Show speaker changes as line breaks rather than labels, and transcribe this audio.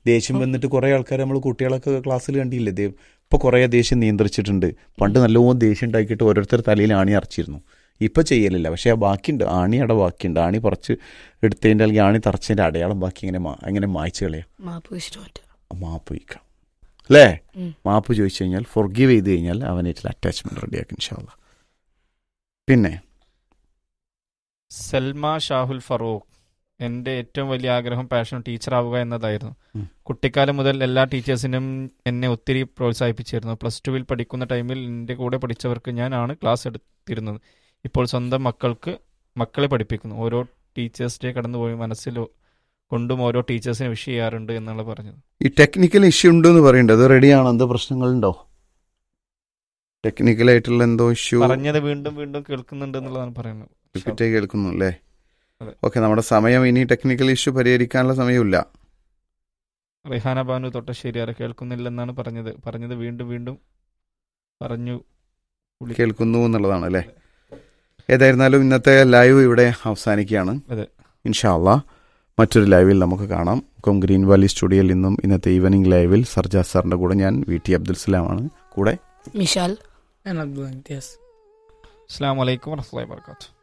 ദേഷ്യം വന്നിട്ട് കുറേ ആൾക്കാർ നമ്മൾ കുട്ടികളൊക്കെ ക്ലാസ്സിൽ കണ്ടില്ലേ ദേ ഇപ്പോൾ കുറേ ദേഷ്യം നിയന്ത്രിച്ചിട്ടുണ്ട് പണ്ട് നല്ലോണം ദേഷ്യം ഉണ്ടാക്കിയിട്ട് ഓരോരുത്തർ തലയിൽ ആണി അറച്ചിരുന്നു ഇപ്പം ചെയ്യലില്ല പക്ഷേ ആ ബാക്കിയുണ്ട് ആണി അവിടെ ബാക്കിയുണ്ട് ആണി കുറച്ച് എടുത്തതിൻ്റെ അല്ലെങ്കിൽ ആണി തറച്ചതിൻ്റെ അടയാളം ബാക്കി ഇങ്ങനെ മാ- അങ്ങനെ മായ്ച്ചു കളയാം
മാപ്പ് വെച്ചിട്ട് പറ്റും
മാപ്പ് ചോദിക്കാം അല്ലേ
ഉം.
മാപ്പ് ചോദിച്ചു കഴിഞ്ഞാൽ ഫൊർഗീവ് ചെയ്ത് കഴിഞ്ഞാൽ അവനായിട്ടുള്ള അറ്റാച്ച്മെന്റ് റെഡിയാക്കും ഇൻഷാല്ല പിന്നെ
സൽമ ഷാഹുൽ ഫറൂഖ് എൻ്റെ ഏറ്റവും വലിയ ആഗ്രഹം പാഷൻ ടീച്ചർ ആവുക എന്നതായിരുന്നു
ഉം.
കുട്ടിക്കാലം മുതൽ എല്ലാ ടീച്ചേഴ്സിനും എന്നെ ഒത്തിരി പ്രോത്സാഹിപ്പിച്ചിരുന്നു പ്ലസ് ടുവിൽ പഠിക്കുന്ന ടൈമിൽ എൻ്റെ കൂടെ പഠിച്ചവർക്ക് ഞാനാണ് ക്ലാസ് എടുത്തിരുന്നത് ഇപ്പോൾ സ്വന്തം മക്കൾക്ക് മക്കളെ പഠിപ്പിക്കുന്നു ഓരോ ടീച്ചേഴ്സ് ഡേ കടന്നുപോയി മനസ്സിൽ കൊണ്ടും ഓരോ ടീച്ചേഴ്സിനെ വിഷ് ചെയ്യാറുണ്ട് എന്നുള്ള പറഞ്ഞത്
ഈ ടെക്നിക്കൽ ഇഷ്യൂ ഉണ്ട് എന്ന് പറയുന്നുണ്ട് അത് റെഡിയാണോ എന്തോ പ്രശ്നങ്ങളുണ്ടോ ടെക്നിക്കലായിട്ടുള്ള എന്തോ ഇഷ്യൂ
പറഞ്ഞത് വീണ്ടും വീണ്ടും കേൾക്കുന്നുണ്ട് എന്നുള്ളതാണ് പറയുന്നത്
റിപ്പീറ്റ് കേൾക്കുന്നു അല്ലേ
അതെ.
ഓക്കെ നമ്മുടെ സമയം ഇനി ടെക്നിക്കൽ ഇഷ്യൂ പരിഹരിക്കാനുള്ള സമയമില്ല
റിഹാന ബാനു തൊട്ടശ്ശേരിയാറ് കേൾക്കുന്നില്ലെന്നാണ് പറഞ്ഞത് പറഞ്ഞത് വീണ്ടും വീണ്ടും പറഞ്ഞു വിളി-
കേൾക്കുന്നു എന്നുള്ളതാണ് അല്ലേ ഏതായിരുന്നാലും ഇന്നത്തെ ലൈവ് ഇവിടെ അവസാനിക്കുകയാണ്
അതെ.
ഇൻഷാല്ല മറ്റൊരു ലൈവിൽ നമുക്ക് കാണാം കൊം ഗ്രീൻ വാലി സ്റ്റുഡിയോയിൽ നിന്നും ഇന്നത്തെ ഈവനിങ് ലൈവിൽ സർജാസ് സാറിന്റെ കൂടെ ഞാൻ വി ടി അബ്ദുൽ സലാമാണ് കൂടെ
മിഷാൽ
ഞാൻ അബ്ദുൽ ഇംതിയാസ്
അസ്സാം വലൈക്കും വർഹമുല്ലാ വാബർക്കാത്തു